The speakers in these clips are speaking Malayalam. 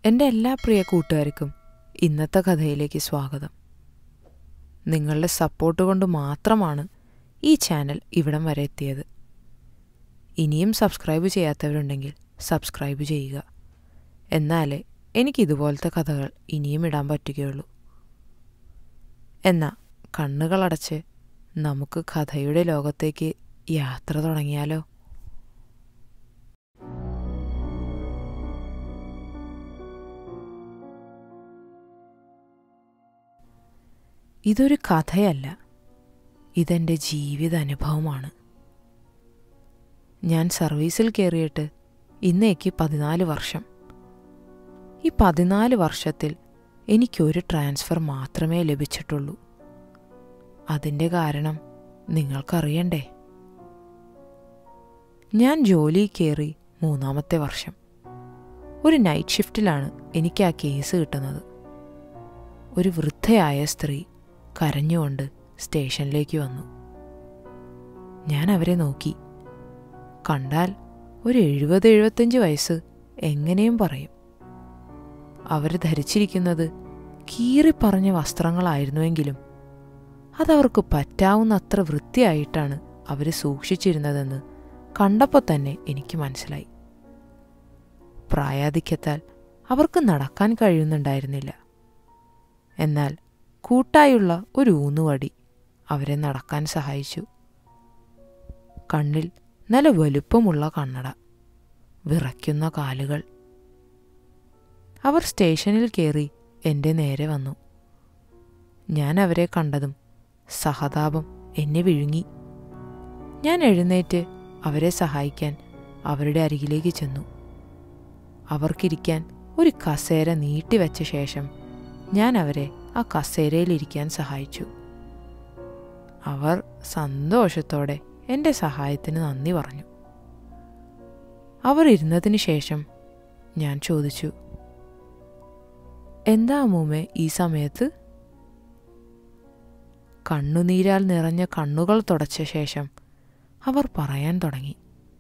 എൻ്റെ എല്ലാ പ്രിയ കൂട്ടുകാർക്കും ഇന്നത്തെ കഥയിലേക്ക് സ്വാഗതം നിങ്ങളുടെ സപ്പോർട്ട് കൊണ്ട് മാത്രമാണ് ഈ ചാനൽ ഇവിടം വരെ എത്തിയത് ഇനിയും സബ്സ്ക്രൈബ് ചെയ്യാത്തവരുണ്ടെങ്കിൽ സബ്സ്ക്രൈബ് ചെയ്യുക എന്നാലേ എനിക്ക് ഇതുപോലത്തെ കഥകൾ ഇനിയും ഇടാൻ പറ്റുകയുള്ളൂ എന്നാ കണ്ണുകളടച്ച് നമുക്ക് കഥയുടെ ലോകത്തേക്ക് യാത്ര തുടങ്ങിയാലോ ഇതൊരു കഥയല്ല ഇതെൻ്റെ ജീവിത അനുഭവമാണ് ഞാൻ സർവീസിൽ കയറിയിട്ട് ഇന്നേക്ക് പതിനാല് വർഷം ഈ പതിനാല് വർഷത്തിൽ എനിക്കൊരു ട്രാൻസ്ഫർ മാത്രമേ ലഭിച്ചിട്ടുള്ളൂ അതിൻ്റെ കാരണം നിങ്ങൾക്കറിയണ്ടേ ഞാൻ ജോലി കയറി മൂന്നാമത്തെ വർഷം ഒരു നൈറ്റ് ഷിഫ്റ്റിലാണ് എനിക്ക് ആ കേസ് കിട്ടുന്നത് ഒരു വൃദ്ധയായ സ്ത്രീ കരഞ്ഞുകൊണ്ട് സ്റ്റേഷനിലേക്ക് വന്നു ഞാൻ അവരെ നോക്കി കണ്ടാൽ ഒരു എഴുപത് എഴുപത്തഞ്ച് വയസ്സ് എങ്ങനെയും പറയും അവർ ധരിച്ചിരിക്കുന്നത് കീറിപ്പറഞ്ഞ വസ്ത്രങ്ങളായിരുന്നുവെങ്കിലും അതവർക്ക് പറ്റാവുന്നത്ര വൃത്തിയായിട്ടാണ് അവർ സൂക്ഷിച്ചിരുന്നതെന്ന് കണ്ടപ്പോൾ തന്നെ എനിക്ക് മനസ്സിലായി പ്രായാധിക്യത്താൽ അവർക്ക് നടക്കാൻ കഴിയുന്നുണ്ടായിരുന്നില്ല എന്നാൽ കൂട്ടായുള്ള ഒരു ഊന്നുവടി അവരെ നടക്കാൻ സഹായിച്ചു കണ്ണിൽ നല്ല വലുപ്പമുള്ള കണ്ണട വിറയ്ക്കുന്ന കാലുകൾ അവർ സ്റ്റേഷനിൽ കയറി എൻ്റെ നേരെ വന്നു ഞാൻ അവരെ കണ്ടതും സഹതാപം എന്നെ വിഴുങ്ങി ഞാൻ എഴുന്നേറ്റ് അവരെ സഹായിക്കാൻ അവരുടെ അരികിലേക്ക് ചെന്നു അവർക്കിരിക്കാൻ ഒരു കസേര നീട്ടിവെച്ച ശേഷം ഞാൻ അവരെ ആ കസേരയിലിരിക്കാൻ സഹായിച്ചു അവർ സന്തോഷത്തോടെ എൻ്റെ സഹായത്തിന് നന്ദി പറഞ്ഞു അവർ ഇരുന്നതിന് ശേഷം ഞാൻ ചോദിച്ചു എന്താ അമ്മൂമ്മേ ഈ സമയത്ത് കണ്ണുനീരാൽ നിറഞ്ഞ കണ്ണുകൾ തുടച്ച ശേഷം അവർ പറയാൻ തുടങ്ങി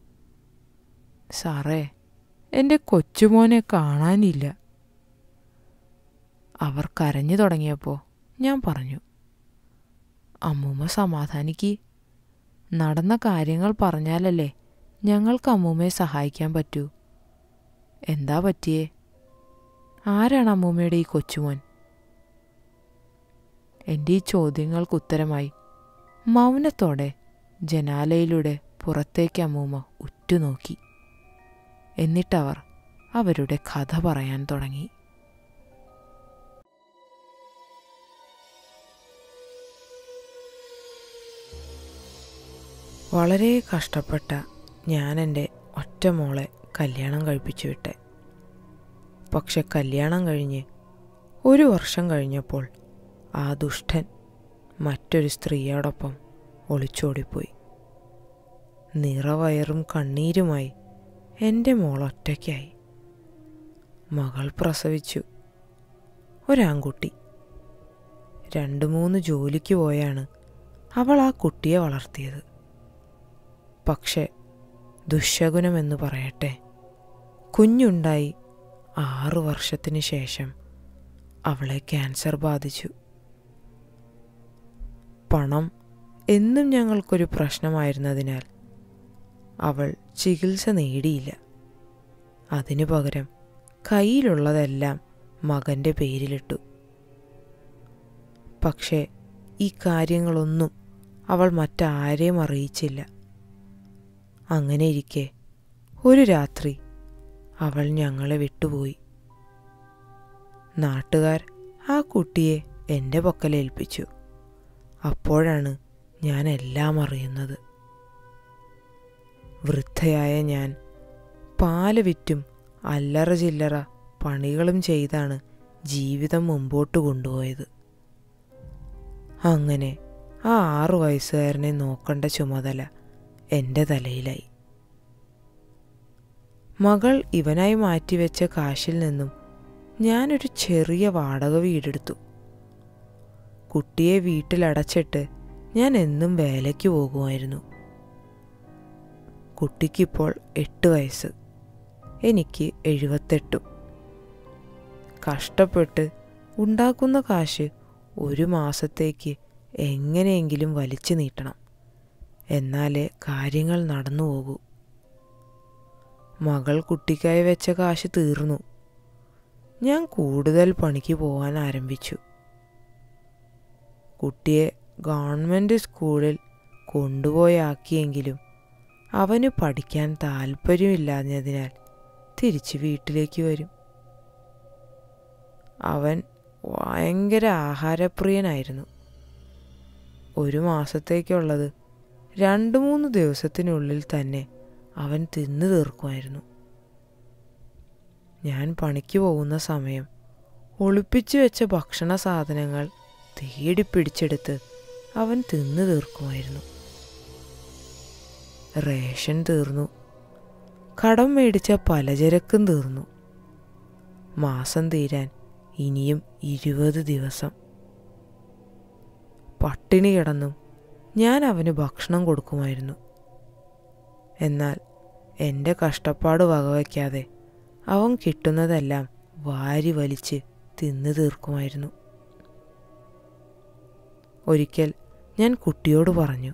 സാറേ എൻ്റെ കൊച്ചുമോനെ കാണാനില്ല അവർ കരഞ്ഞു തുടങ്ങിയപ്പോൾ ഞാൻ പറഞ്ഞു അമ്മൂമ്മ സമാധാനിക്ക് നടന്ന കാര്യങ്ങൾ പറഞ്ഞാലല്ലേ ഞങ്ങൾക്ക് അമ്മൂമ്മയെ സഹായിക്കാൻ പറ്റൂ എന്താ പറ്റിയേ ആരാണ് അമ്മൂമ്മയുടെ ഈ കൊച്ചുമോൻ എൻ്റെ ഈ ചോദ്യങ്ങൾക്ക് ഉത്തരമായി മൗനത്തോടെ ജനാലയിലൂടെ പുറത്തേക്ക് അമ്മൂമ്മ ഉറ്റുനോക്കി എന്നിട്ടവർ അവരുടെ കഥ പറയാൻ തുടങ്ങി വളരെ കഷ്ടപ്പെട്ട ഞാൻ എൻ്റെ ഒറ്റ മോളെ കല്യാണം കഴിപ്പിച്ചു വിട്ടെ പക്ഷെ കല്യാണം കഴിഞ്ഞ് ഒരു വർഷം കഴിഞ്ഞപ്പോൾ ആ ദുഷ്ടൻ മറ്റൊരു സ്ത്രീയോടൊപ്പം ഒളിച്ചോടിപ്പോയി നിറവയറും കണ്ണീരുമായി എൻ്റെ മോൾ ഒറ്റയ്ക്കായി മകൾ പ്രസവിച്ചു ഒരാൺകുട്ടി രണ്ട് മൂന്ന് ജോലിക്ക് പോയാണ് അവൾ ആ കുട്ടിയെ വളർത്തിയത് പക്ഷെ ദുശകുനമെന്ന് പറയട്ടെ കുഞ്ഞുണ്ടായി ആറു വർഷത്തിന് ശേഷം അവളെ ക്യാൻസർ ബാധിച്ചു പണം എന്നും ഞങ്ങൾക്കൊരു പ്രശ്നമായിരുന്നതിനാൽ അവൾ ചികിത്സ നേടിയില്ല അതിനു പകരം കയ്യിലുള്ളതെല്ലാം മകൻ്റെ പേരിലിട്ടു പക്ഷേ ഈ കാര്യങ്ങളൊന്നും അവൾ മറ്റാരെയും അറിയിച്ചില്ല അങ്ങനെ ഇരിക്കെ ഒരു രാത്രി അവൾ ഞങ്ങളെ വിട്ടുപോയി നാട്ടുകാർ ആ കുട്ടിയെ എൻ്റെ പക്കലേൽപ്പിച്ചു അപ്പോഴാണ് ഞാൻ എല്ലാം അറിയുന്നത് വൃദ്ധയായ ഞാൻ പാല് വിറ്റും അല്ലറ ചില്ലറ പണികളും ചെയ്താണ് ജീവിതം മുമ്പോട്ട് കൊണ്ടുപോയത് അങ്ങനെ ആ ആറു വയസ്സുകാരനെ നോക്കേണ്ട ചുമതല എൻ്റെ തലയിലായി മകൾ ഇവനായി മാറ്റിവെച്ച കാശിൽ നിന്നും ഞാനൊരു ചെറിയ വാടക വീടെടുത്തു കുട്ടിയെ വീട്ടിലടച്ചിട്ട് ഞാൻ എന്നും വേലയ്ക്ക് പോകുമായിരുന്നു കുട്ടിക്കിപ്പോൾ എട്ട് വയസ്സ് എനിക്ക് എഴുപത്തെട്ടും കഷ്ടപ്പെട്ട് ഉണ്ടാക്കുന്ന കാശ് ഒരു മാസത്തേക്ക് എങ്ങനെയെങ്കിലും വലിച്ചു നീട്ടണം എന്നാലേ കാര്യങ്ങൾ നടന്നു പോകൂ മകൾ കുട്ടിക്കായി വെച്ച കാശ് തീർന്നു ഞാൻ കൂടുതൽ പണിക്ക് പോകാൻ ആരംഭിച്ചു കുട്ടിയെ ഗവൺമെൻറ് സ്കൂളിൽ കൊണ്ടുപോയി ആക്കിയെങ്കിലും അവന് പഠിക്കാൻ താല്പര്യമില്ലാഞ്ഞതിനാൽ തിരിച്ച് വീട്ടിലേക്ക് വരും അവൻ ഭയങ്കര ആഹാരപ്രിയനായിരുന്നു ഒരു മാസത്തേക്കുള്ളത് രണ്ട് മൂന്ന് ദിവസത്തിനുള്ളിൽ തന്നെ അവൻ തിന്നു തീർക്കുമായിരുന്നു ഞാൻ പണിക്ക് പോകുന്ന സമയം ഒളിപ്പിച്ചു വെച്ച ഭക്ഷണ സാധനങ്ങൾ തേടി പിടിച്ചെടുത്ത് അവൻ തിന്നു തീർക്കുമായിരുന്നു റേഷൻ തീർന്നു കടം മേടിച്ച പലചരക്കും തീർന്നു മാസം തീരാൻ ഇനിയും ഇരുപത് ദിവസം പട്ടിണി കിടന്നും ഞാൻ അവന് ഭക്ഷണം കൊടുക്കുമായിരുന്നു എന്നാൽ എൻ്റെ കഷ്ടപ്പാട് വകവയ്ക്കാതെ അവൻ കിട്ടുന്നതെല്ലാം വാരി വലിച്ച് തിന്നു തീർക്കുമായിരുന്നു ഒരിക്കൽ ഞാൻ കുട്ടിയോട് പറഞ്ഞു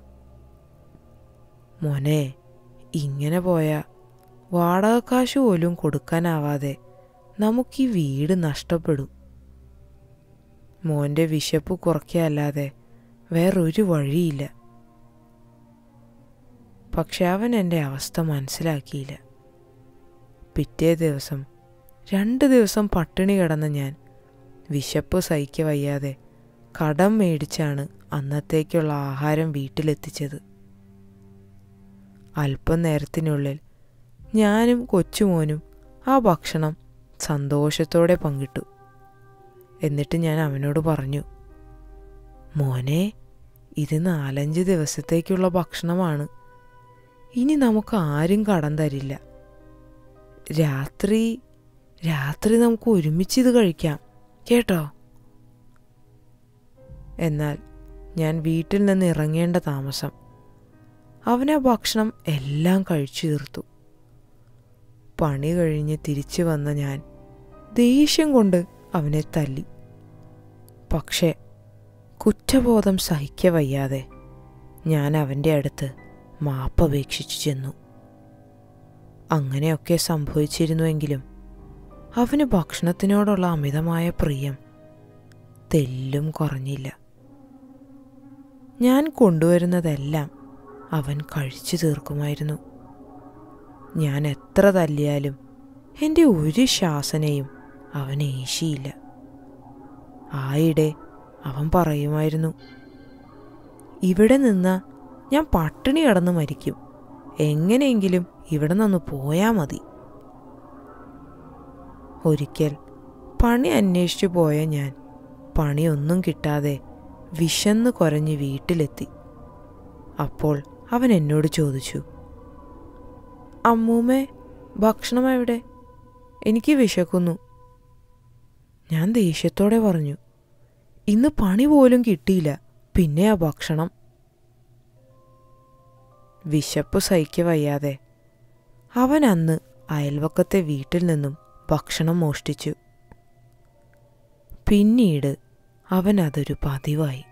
മോനെ ഇങ്ങനെ പോയ വാടകക്കാശ് പോലും കൊടുക്കാനാവാതെ നമുക്ക് ഈ വീട് നഷ്ടപ്പെടും മോൻ്റെ വിശപ്പ് കുറയ്ക്കല്ലാതെ വേറൊരു വഴിയില്ല പക്ഷെ അവൻ എൻ്റെ അവസ്ഥ മനസ്സിലാക്കിയില്ല പിറ്റേ ദിവസം രണ്ട് ദിവസം പട്ടിണി കിടന്ന ഞാൻ വിശപ്പ് സഹിക്ക വയ്യാതെ കടം മേടിച്ചാണ് അന്നത്തേക്കുള്ള ആഹാരം വീട്ടിലെത്തിച്ചത് അല്പം നേരത്തിനുള്ളിൽ ഞാനും കൊച്ചുമോനും ആ ഭക്ഷണം സന്തോഷത്തോടെ പങ്കിട്ടു എന്നിട്ട് ഞാൻ അവനോട് പറഞ്ഞു മോനെ ഇത് നാലഞ്ച് ദിവസത്തേക്കുള്ള ഭക്ഷണമാണ് ഇനി നമുക്ക് ആരും കടം തരില്ല രാത്രി രാത്രി നമുക്ക് ഒരുമിച്ച് ഇത് കഴിക്കാം കേട്ടോ എന്നാൽ ഞാൻ വീട്ടിൽ നിന്ന് ഇറങ്ങേണ്ട താമസം അവനാ ഭക്ഷണം എല്ലാം കഴിച്ചു തീർത്തു പണി കഴിഞ്ഞ് തിരിച്ചു വന്ന ഞാൻ ദേഷ്യം കൊണ്ട് അവനെ തല്ലി പക്ഷേ കുറ്റബോധം സഹിക്ക വയ്യാതെ ഞാൻ അവൻ്റെ അടുത്ത് മാപ്പപേക്ഷിച്ചു ചെന്നു അങ്ങനെയൊക്കെ സംഭവിച്ചിരുന്നുവെങ്കിലും അവന് ഭക്ഷണത്തിനോടുള്ള അമിതമായ പ്രിയം തെല്ലും കുറഞ്ഞില്ല ഞാൻ കൊണ്ടുവരുന്നതെല്ലാം അവൻ കഴിച്ചു തീർക്കുമായിരുന്നു ഞാൻ എത്ര തല്ലിയാലും എൻ്റെ ഒരു ശാസനയും അവൻ ഏശിയില്ല ആയിടെ അവൻ പറയുമായിരുന്നു ഇവിടെ നിന്ന് ഞാൻ പട്ടിണി കിടന്ന് മരിക്കും എങ്ങനെയെങ്കിലും ഇവിടെ നിന്ന് പോയാ മതി ഒരിക്കൽ പണി അന്വേഷിച്ചു പോയ ഞാൻ പണിയൊന്നും കിട്ടാതെ വിശന്ന് കുരഞ്ഞ് വീട്ടിലെത്തി അപ്പോൾ അവൻ എന്നോട് ചോദിച്ചു അമ്മൂമ്മേ ഭക്ഷണം എവിടെ എനിക്ക് വിശക്കുന്നു ഞാൻ ദേഷ്യത്തോടെ പറഞ്ഞു ഇന്ന് പണി പോലും കിട്ടിയില്ല പിന്നെ ആ ഭക്ഷണം വിശപ്പ് സഹിക്ക വയ്യാതെ അവൻ അന്ന് അയൽവക്കത്തെ വീട്ടിൽ നിന്നും ഭക്ഷണം മോഷ്ടിച്ചു പിന്നീട് അവൻ അതൊരു പതിവായി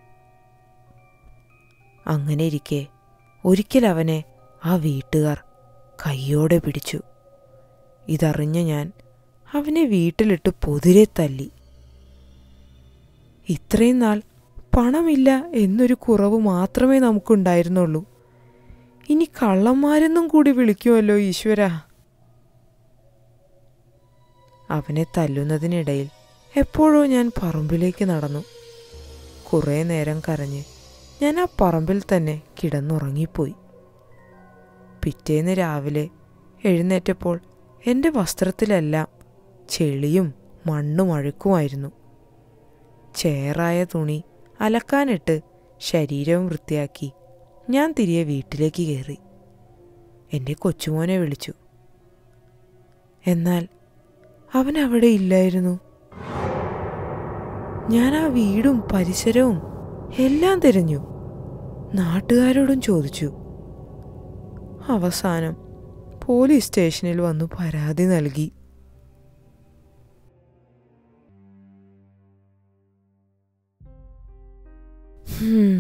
അങ്ങനെ ഇരിക്കെ ഒരിക്കൽ അവനെ ആ വീട്ടുകാർ കയ്യോടെ പിടിച്ചു ഇതറിഞ്ഞ ഞാൻ അവനെ വീട്ടിലിട്ട് പൊതിരെ തല്ലി ഇത്രയും നാൾ പണമില്ല എന്നൊരു കുറവ് മാത്രമേ നമുക്കുണ്ടായിരുന്നുള്ളൂ ഇനി കള്ളന്മാരെന്നും കൂടി വിളിക്കുമല്ലോ ഈശ്വര അവനെ തല്ലുന്നതിനിടയിൽ എപ്പോഴോ ഞാൻ പറമ്പിലേക്ക് നടന്നു കുറേ നേരം കരഞ്ഞ് ഞാൻ ആ പറമ്പിൽ തന്നെ കിടന്നുറങ്ങിപ്പോയി പിറ്റേന്ന് രാവിലെ എഴുന്നേറ്റപ്പോൾ എൻ്റെ വസ്ത്രത്തിലെല്ലാം ചെളിയും മണ്ണും അഴുക്കുമായിരുന്നു ചേറായ തുണി അലക്കാനിട്ട് ശരീരവും വൃത്തിയാക്കി ഞാൻ തിരികെ വീട്ടിലേക്ക് കയറി എൻ്റെ കൊച്ചുമോനെ വിളിച്ചു എന്നാൽ അവൻ അവിടെ ഇല്ലായിരുന്നു ഞാൻ ആ വീടും പരിസരവും എല്ലാം തിരഞ്ഞു നാട്ടുകാരോടും ചോദിച്ചു അവസാനം പോലീസ് സ്റ്റേഷനിൽ വന്നു പരാതി നൽകി ഹും.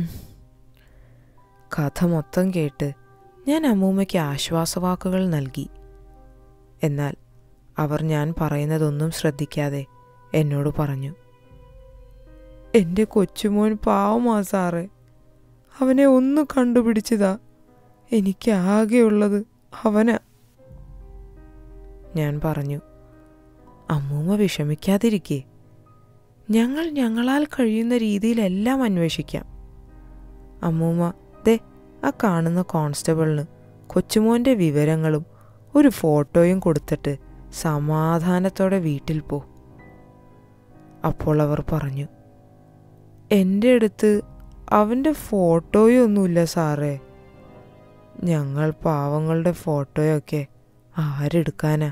കഥ മൊത്തം കേട്ട് ഞാൻ അമ്മൂമ്മയ്ക്ക് ആശ്വാസവാക്കുകൾ നൽകി എന്നാൽ അവർ ഞാൻ പറയുന്നതൊന്നും ശ്രദ്ധിക്കാതെ എന്നോട് പറഞ്ഞു എൻ്റെ കൊച്ചുമോൻ പാവമാ സാറേ അവനെ ഒന്ന് കണ്ടുപിടിച്ചതാ എനിക്ക് ആകെയുള്ളത് അവനാ ഞാൻ പറഞ്ഞു അമ്മൂമ്മ വിഷമിക്കാതിരിക്കേ ഞങ്ങൾ ഞങ്ങളാൽ കഴിയുന്ന രീതിയിലെല്ലാം അന്വേഷിക്കാം അമ്മൂമ്മ ദേ ആ കാണുന്ന കോൺസ്റ്റബിളിന് കൊച്ചുമോൻ്റെ വിവരങ്ങളും ഒരു ഫോട്ടോയും കൊടുത്തിട്ട് സമാധാനത്തോടെ വീട്ടിൽ പോ അപ്പോൾ അവർ പറഞ്ഞു എൻ്റെ അടുത്ത് അവൻ്റെ ഫോട്ടോയൊന്നുമില്ല സാറേ ഞങ്ങൾ പാവങ്ങളുടെ ഫോട്ടോയൊക്കെ ആരെടുക്കാനാ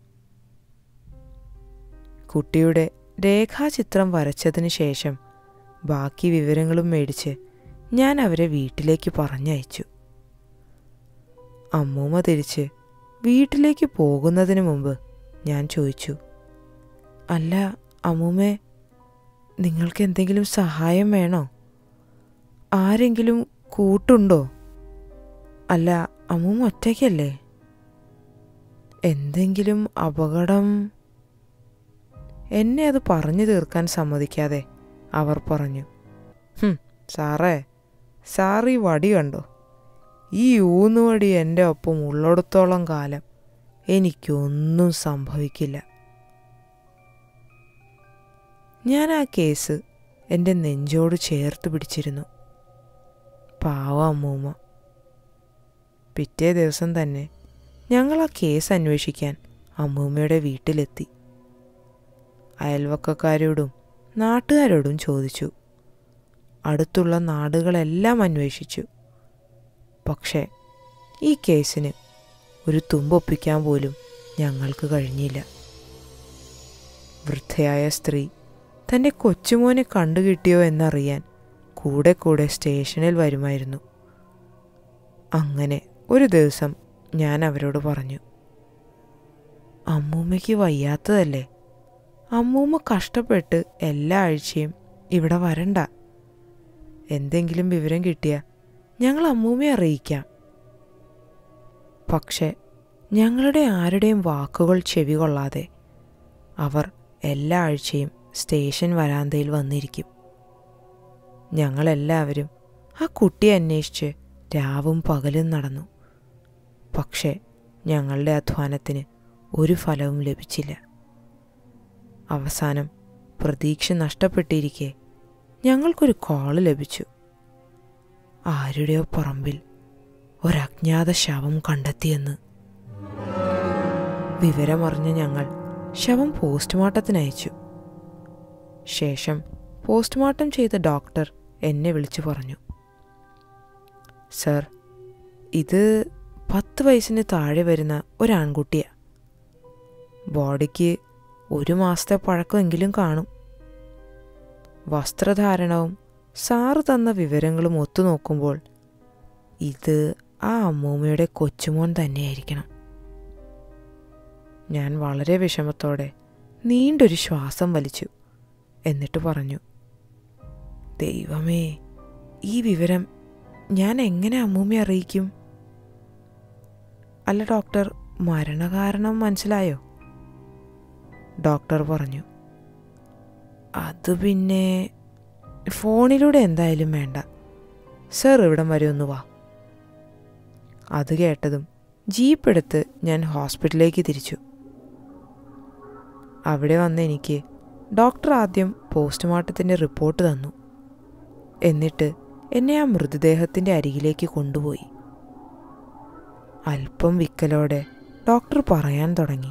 കുട്ടിയുടെ രേഖാചിത്രം വരച്ചതിന് ശേഷം ബാക്കി വിവരങ്ങളും മേടിച്ച് ഞാൻ അവരെ വീട്ടിലേക്ക് പറഞ്ഞയച്ചു അമ്മൂമ്മ തിരിച്ച് വീട്ടിലേക്ക് പോകുന്നതിന് മുമ്പ് ഞാൻ ചോദിച്ചു അല്ല അമ്മൂമ്മേ നിങ്ങൾക്ക് എന്തെങ്കിലും സഹായം വേണോ ആരെങ്കിലും കൂട്ടുണ്ടോ അല്ല അമ്മൂമ്മ ഒറ്റയ്ക്കല്ലേ എന്തെങ്കിലും അപകടം എന്നെ അത് പറഞ്ഞു തീർക്കാൻ സമ്മതിക്കാതെ അവർ പറഞ്ഞു "ഹും, സാറേ സാർ ഈ വടി കണ്ടോ ഈ ഊന്നുവടി എൻ്റെ ഒപ്പം ഉള്ളിടത്തോളം കാലം എനിക്കൊന്നും സംഭവിക്കില്ല ഞാൻ ആ കേസ് എൻ്റെ നെഞ്ചോട് ചേർത്ത് പിടിച്ചിരുന്നു പാവ അമ്മൂമ്മ പിറ്റേ ദിവസം തന്നെ ഞങ്ങൾ ആ കേസ് അന്വേഷിക്കാൻ അമ്മൂമ്മയുടെ വീട്ടിലെത്തി അയൽവക്കക്കാരോടും നാട്ടുകാരോടും ചോദിച്ചു അടുത്തുള്ള നാടുകളെല്ലാം അന്വേഷിച്ചു പക്ഷേ ഈ കേസിന് ഒരു തുമ്പൊപ്പിക്കാൻ പോലും ഞങ്ങൾക്ക് കഴിഞ്ഞില്ല വൃദ്ധയായ സ്ത്രീ തൻ്റെ കൊച്ചുമോനെ കണ്ടുകിട്ടിയോ എന്നറിയാൻ കൂടെ കൂടെ സ്റ്റേഷനിൽ വരുമായിരുന്നു അങ്ങനെ ഒരു ദിവസം ഞാൻ അവരോട് പറഞ്ഞു അമ്മൂമ്മയ്ക്ക് വയ്യാത്തതല്ലേ അമ്മൂമ്മ കഷ്ടപ്പെട്ട് എല്ലാ ആഴ്ചയും ഇവിടെ വരണ്ട എന്തെങ്കിലും വിവരം കിട്ടിയാൽ ഞങ്ങൾ അമ്മൂമ്മയെ അറിയിക്കാം പക്ഷെ ഞങ്ങളുടെ ആരുടെയും വാക്കുകൾ ചെവി കൊള്ളാതെ അവർ എല്ലാ ആഴ്ചയും സ്റ്റേഷൻ വരാന്തയിൽ വന്നിരിക്കും ഞങ്ങളെല്ലാവരും ആ കുട്ടിയെ അന്വേഷിച്ച് രാവും പകലും നടന്നു പക്ഷേ ഞങ്ങളുടെ അധ്വാനത്തിന് ഒരു ഫലവും ലഭിച്ചില്ല അവസാനം പ്രതീക്ഷ നഷ്ടപ്പെട്ടിരിക്കെ ഞങ്ങൾക്കൊരു കോള് ലഭിച്ചു ആരുടെയോ പറമ്പിൽ ഒരജ്ഞാത ശവം കണ്ടെത്തിയെന്ന് വിവരമറിഞ്ഞ ഞങ്ങൾ ശവം പോസ്റ്റ്മോർട്ടത്തിന് അയച്ചു ശേഷം പോസ്റ്റ്മോർട്ടം ചെയ്ത ഡോക്ടർ എന്നെ വിളിച്ചു പറഞ്ഞു സർ ഇത് പത്ത് വയസ്സിന് താഴെ വരുന്ന ഒരാൺകുട്ടിയാ ബോഡിക്ക് ഒരു മാസത്തെ പഴക്കമെങ്കിലും കാണും വസ്ത്രധാരണവും സാറ് തന്ന വിവരങ്ങളും ഒത്തുനോക്കുമ്പോൾ ഇത് ആ അമ്മൂമ്മയുടെ കൊച്ചുമോൻ തന്നെയായിരിക്കണം ഞാൻ വളരെ വിഷമത്തോടെ നീണ്ടൊരു ശ്വാസം വലിച്ചു എന്നിട്ട് പറഞ്ഞു ദൈവമേ ഈ വിവരം ഞാൻ എങ്ങനെ അമ്മൂമ്മയെ അറിയിക്കും അല്ല ഡോക്ടർ മരണകാരണം മനസ്സിലായോ ഡോക്ടർ പറഞ്ഞു അത് പിന്നെ ഫോണിലൂടെ എന്തായാലും വേണ്ട സർ ഇവിടം വരെ ഒന്ന് വാ അത് കേട്ടതും ജീപ്പ് എടുത്ത് ഞാൻ ഹോസ്പിറ്റലിലേക്ക് തിരിച്ചു അവിടെ വന്ന എനിക്ക് ഡോക്ടർ ആദ്യം പോസ്റ്റ്മോർട്ടത്തിൻ്റെ റിപ്പോർട്ട് തന്നു എന്നിട്ട് എന്നെ ആ മൃതദേഹത്തിൻ്റെ അരികിലേക്ക് കൊണ്ടുപോയി അല്പം വിക്കലോടെ ഡോക്ടർ പറയാൻ തുടങ്ങി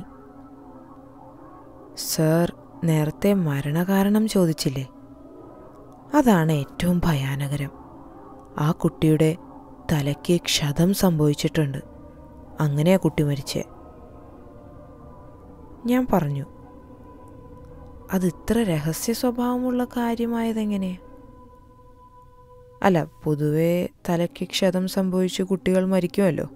സർ നേരത്തെ മരണകാരണം ചോദിച്ചില്ലേ അതാണ് ഏറ്റവും ഭയാനകരം ആ കുട്ടിയുടെ തലയ്ക്ക് ക്ഷതം സംഭവിച്ചിട്ടുണ്ട് അങ്ങനെയാ കുട്ടി മരിച്ചേ ഞാൻ പറഞ്ഞു അത് ഇത്ര രഹസ്യ സ്വഭാവമുള്ള കാര്യമായതെങ്ങനെ അല്ല പൊതുവെ തലയ്ക്ക് ക്ഷതം സംഭവിച്ച് കുട്ടികൾ മരിക്കുമല്ലോ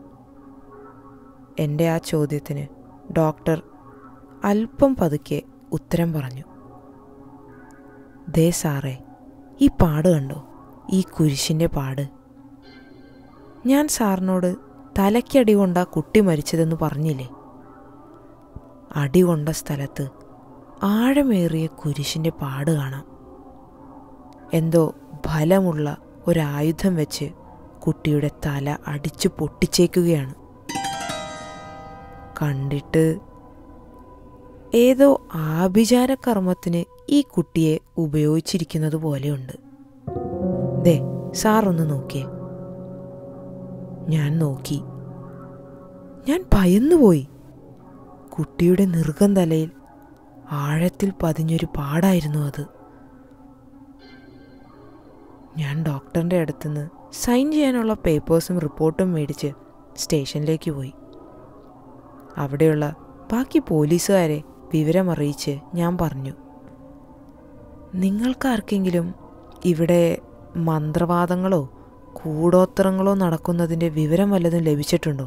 എൻ്റെ ആ ചോദ്യത്തിന് ഡോക്ടർ അല്പം പതുക്കെ ഉത്തരം പറഞ്ഞു ദേ സാറേ ഈ പാട് കണ്ടോ ഈ കുരിശിൻ്റെ പാട് ഞാൻ സാറിനോട് തലയ്ക്കടി കൊണ്ട കുട്ടി മരിച്ചതെന്ന് പറഞ്ഞില്ലേ അടി കൊണ്ട സ്ഥലത്ത് ആഴമേറിയ കുരിശിൻ്റെ പാട് കാണാം എന്തോ ഫലമുള്ള ഒരായുധം വെച്ച് കുട്ടിയുടെ തല അടിച്ചു പൊട്ടിച്ചേക്കുകയാണ് കണ്ടിട്ട് ഏതോ ആഭിചാര കർമ്മത്തിന് ഈ കുട്ടിയെ ഉപയോഗിച്ചിരിക്കുന്നത് പോലെയുണ്ട് ദേ സാറൊന്ന് നോക്കിയേ ഞാൻ നോക്കി ഞാൻ ഭയന്നുപോയി കുട്ടിയുടെ നിർഗം തലയിൽ ആഴത്തിൽ പതിഞ്ഞൊരു പാടായിരുന്നു അത് ഞാൻ ഡോക്ടറിൻ്റെ അടുത്തുനിന്ന് സൈൻ ചെയ്യാനുള്ള പേപ്പേഴ്സും റിപ്പോർട്ടും മേടിച്ച് സ്റ്റേഷനിലേക്ക് പോയി അവിടെയുള്ള ബാക്കി പോലീസുകാരെ വിവരമറിയിച്ച് ഞാൻ പറഞ്ഞു നിങ്ങൾക്കാർക്കെങ്കിലും ഇവിടെ മന്ത്രവാദങ്ങളോ കൂടോത്തരങ്ങളോ നടക്കുന്നതിൻ്റെ വിവരം വല്ലതും ലഭിച്ചിട്ടുണ്ടോ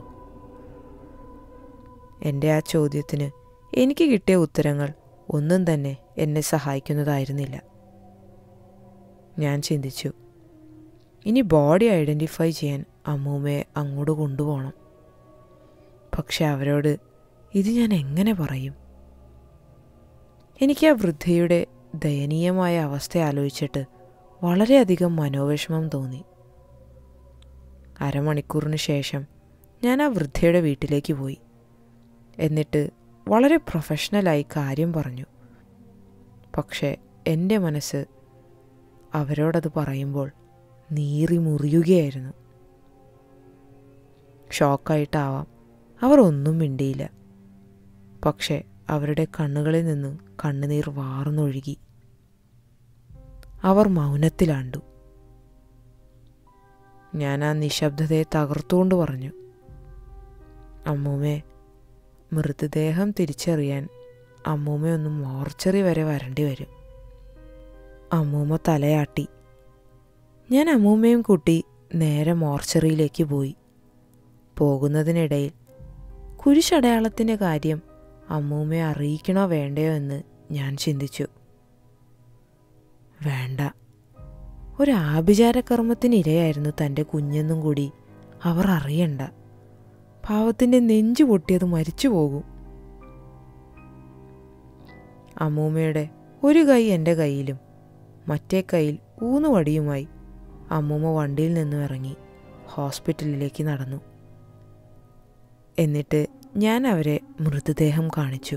എൻ്റെ ആ ചോദ്യത്തിന് എനിക്ക് കിട്ടിയ ഉത്തരങ്ങൾ ഒന്നും തന്നെ എന്നെ സഹായിക്കുന്നതായിരുന്നില്ല ഞാൻ ചിന്തിച്ചു ഇനി ബോഡി ഐഡൻറ്റിഫൈ ചെയ്യാൻ അമ്മൂമ്മയെ അങ്ങോട്ട് കൊണ്ടുപോകണം പക്ഷെ അവരോട് ഇത് ഞാൻ എങ്ങനെ പറയും എനിക്ക് ആ വൃദ്ധയുടെ ദയനീയമായ അവസ്ഥ ആലോചിച്ചിട്ട് വളരെയധികം മനോവിഷമം തോന്നി അരമണിക്കൂറിന് ശേഷം ഞാൻ ആ വൃദ്ധയുടെ വീട്ടിലേക്ക് പോയി എന്നിട്ട് വളരെ പ്രൊഫഷണലായി കാര്യം പറഞ്ഞു പക്ഷേ എൻ്റെ മനസ്സ് അവരോടത് പറയുമ്പോൾ നീറി മുറിയുകയായിരുന്നു ഷോക്കായിട്ടാവാം അവർ ഒന്നും മിണ്ടിയില്ല പക്ഷേ അവരുടെ കണ്ണുകളിൽ നിന്ന് കണ്ണുനീർ വാർന്നൊഴുകി അവർ മൗനത്തിലാണ്ടു ഞാൻ ആ നിശബ്ദതയെ തകർത്തുകൊണ്ട് പറഞ്ഞു അമ്മൂമ്മേ മൃതദേഹം തിരിച്ചറിയാൻ അമ്മൂമ്മയൊന്ന് മോർച്ചറി വരെ വരേണ്ടി വരും അമ്മൂമ്മ തലയാട്ടി ഞാൻ അമ്മൂമ്മയും കൂട്ടി നേരെ മോർച്ചറിയിലേക്ക് പോയി പോകുന്നതിനിടയിൽ കുരിശടയാളത്തിൻ്റെ കാര്യം അമ്മൂമ്മയെ അറിയിക്കണോ വേണ്ടയോ എന്ന് ഞാൻ ചിന്തിച്ചു വേണ്ട ഒരു ആഭിചാരകർമ്മത്തിന് ഇരയായിരുന്നു തൻ്റെ കുഞ്ഞെന്നും കൂടി അവർ അറിയണ്ട പാവത്തിൻ്റെ നെഞ്ചു പൊട്ടിയത് മരിച്ചു പോകും അമ്മൂമ്മയുടെ ഒരു കൈ എൻ്റെ കയ്യിലും മറ്റേ കൈയിൽ ഊന്നുവടിയുമായി അമ്മൂമ്മ വണ്ടിയിൽ നിന്നും ഇറങ്ങി ഹോസ്പിറ്റലിലേക്ക് നടന്നു എന്നിട്ട് ഞാൻ അവരെ മൃതദേഹം കാണിച്ചു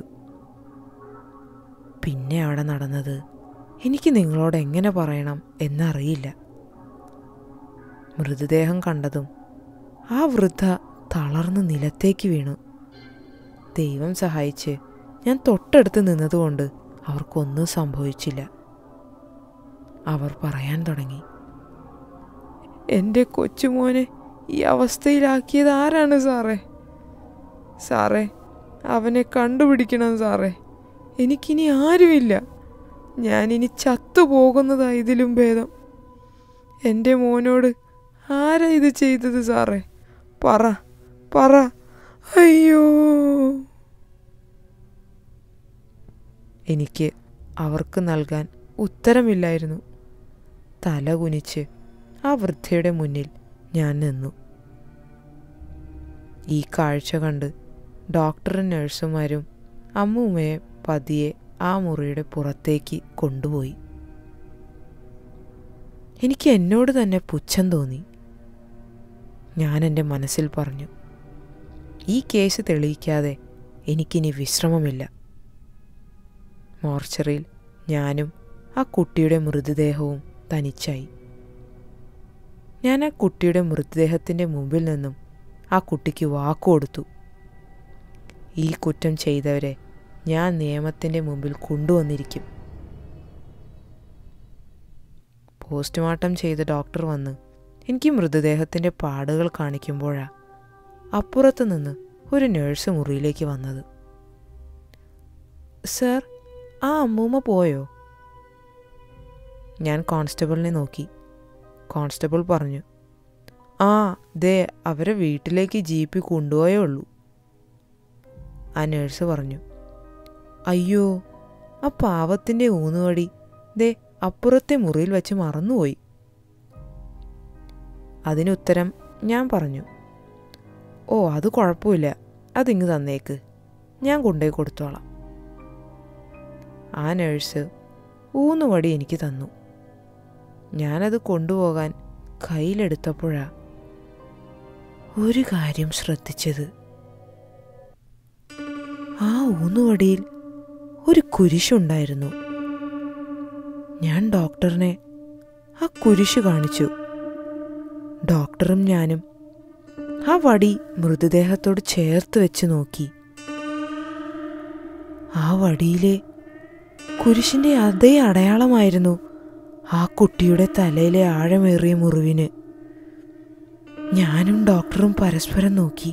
പിന്നെ അവിടെ നടന്നത് എനിക്ക് നിങ്ങളോട് എങ്ങനെ പറയണം എന്നറിയില്ല മൃതദേഹം കണ്ടതും ആ വൃദ്ധ തളർന്ന് നിലത്തേക്ക് വീണു ദൈവം സഹായിച്ച് ഞാൻ തൊട്ടടുത്ത് നിന്നതുകൊണ്ട് അവർക്കൊന്നും സംഭവിച്ചില്ല അവർ പറയാൻ തുടങ്ങി എൻ്റെ കൊച്ചുമോനെ ഈ അവസ്ഥയിലാക്കിയത് ആരാണ് സാറേ സാറേ അവനെ കണ്ടുപിടിക്കണം സാറേ എനിക്കിനി ആരുമില്ല ഞാനിനി ചത്തുപോകുന്നതാ ഇതിലും ഭേദം എൻ്റെ മോനോട് ആരാ ഇത് ചെയ്തത് സാറേ പറ പറ അയ്യോ എനിക്ക് അവർക്ക് നൽകാൻ ഉത്തരമില്ലായിരുന്നു തല കുനിച്ച് ആ വൃദ്ധയുടെ മുന്നിൽ ഞാൻ നിന്നു ഈ കാഴ്ച കണ്ട് ഡോക്ടറും നഴ്സുമാരും അമ്മൂമ്മയെ പതിയെ ആ മുറിയുടെ പുറത്തേക്ക് കൊണ്ടുപോയി എനിക്ക് എന്നോട് തന്നെ പുച്ഛം തോന്നി ഞാൻ എൻ്റെ മനസ്സിൽ പറഞ്ഞു ഈ കേസ് തെളിയിക്കാതെ എനിക്കിനി വിശ്രമമില്ല മോർച്ചറിയിൽ ഞാനും ആ കുട്ടിയുടെ മൃതദേഹവും തനിച്ചായി ഞാൻ ആ കുട്ടിയുടെ മൃതദേഹത്തിൻ്റെ മുമ്പിൽ നിന്നും ആ കുട്ടിക്ക് വാക്കു കൊടുത്തു ഈ കുറ്റം ചെയ്തവരെ ഞാൻ നിയമത്തിൻ്റെ മുമ്പിൽ കൊണ്ടുവന്നിരിക്കും പോസ്റ്റ്മോർട്ടം ചെയ്ത ഡോക്ടർ വന്ന് എനിക്ക് മൃതദേഹത്തിൻ്റെ പാടുകൾ കാണിക്കുമ്പോഴാ അപ്പുറത്ത് നിന്ന് ഒരു നേഴ്സ് മുറിയിലേക്ക് വന്നത് സർ ആ അമ്മൂമ്മ പോയോ ഞാൻ കോൺസ്റ്റബിളിനെ നോക്കി കോൺസ്റ്റബിൾ പറഞ്ഞു ആ ദേ അവരെ വീട്ടിലേക്ക് ജീപ്പിൽ കൊണ്ടുപോയേ ഉള്ളൂ ആ നേഴ്സ് പറഞ്ഞു അയ്യോ ആ പാവത്തിൻ്റെ ഊന്നുവടി ദേ അപ്പുറത്തെ മുറിയിൽ വെച്ച് മറന്നുപോയി അതിനുത്തരം ഞാൻ പറഞ്ഞു ഓ അത് കുഴപ്പമില്ല അതിങ്ങ് തന്നേക്ക് ഞാൻ കൊണ്ടുപോയി കൊടുത്തോളാം ആ നഴ്സ് ഊന്നുവടി എനിക്ക് തന്നു ഞാനത് കൊണ്ടുപോകാൻ കയ്യിലെടുത്തപ്പോഴാ ഒരു കാര്യം ശ്രദ്ധിച്ചത് ആ ഊന്നുവടിയിൽ ഒരു കുരിശുണ്ടായിരുന്നു ഞാൻ ഡോക്ടറിനെ ആ കുരിശ് കാണിച്ചു ഡോക്ടറും ഞാനും ആ വടി മൃതദേഹത്തോട് ചേർത്ത് വെച്ച് നോക്കി ആ വടിയിലെ കുരിശിന്റെ അതേ അടയാളമായിരുന്നു ആ കുട്ടിയുടെ തലയിലെ ആഴമേറിയ മുറിവിന് ഞാനും ഡോക്ടറും പരസ്പരം നോക്കി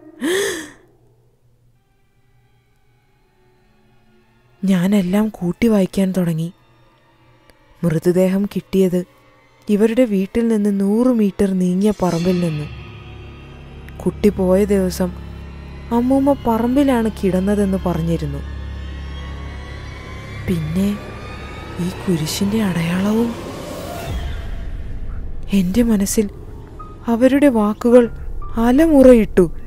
ഞാനെല്ലാം കൂട്ടി വായിക്കാൻ തുടങ്ങി മൃതദേഹം കിട്ടിയത് ഇവരുടെ വീട്ടിൽ നിന്ന് നൂറ് മീറ്റർ നീങ്ങിയ പറമ്പിൽ നിന്ന് കുട്ടി പോയ ദിവസം അമ്മൂമ്മ പറമ്പിലാണ് കിടന്നതെന്ന് പറഞ്ഞിരുന്നു പിന്നെ ഈ കുരിശിന്റെ അടയാളവും എൻ്റെ മനസ്സിൽ അവരുടെ വാക്കുകൾ അലമുറയിട്ടു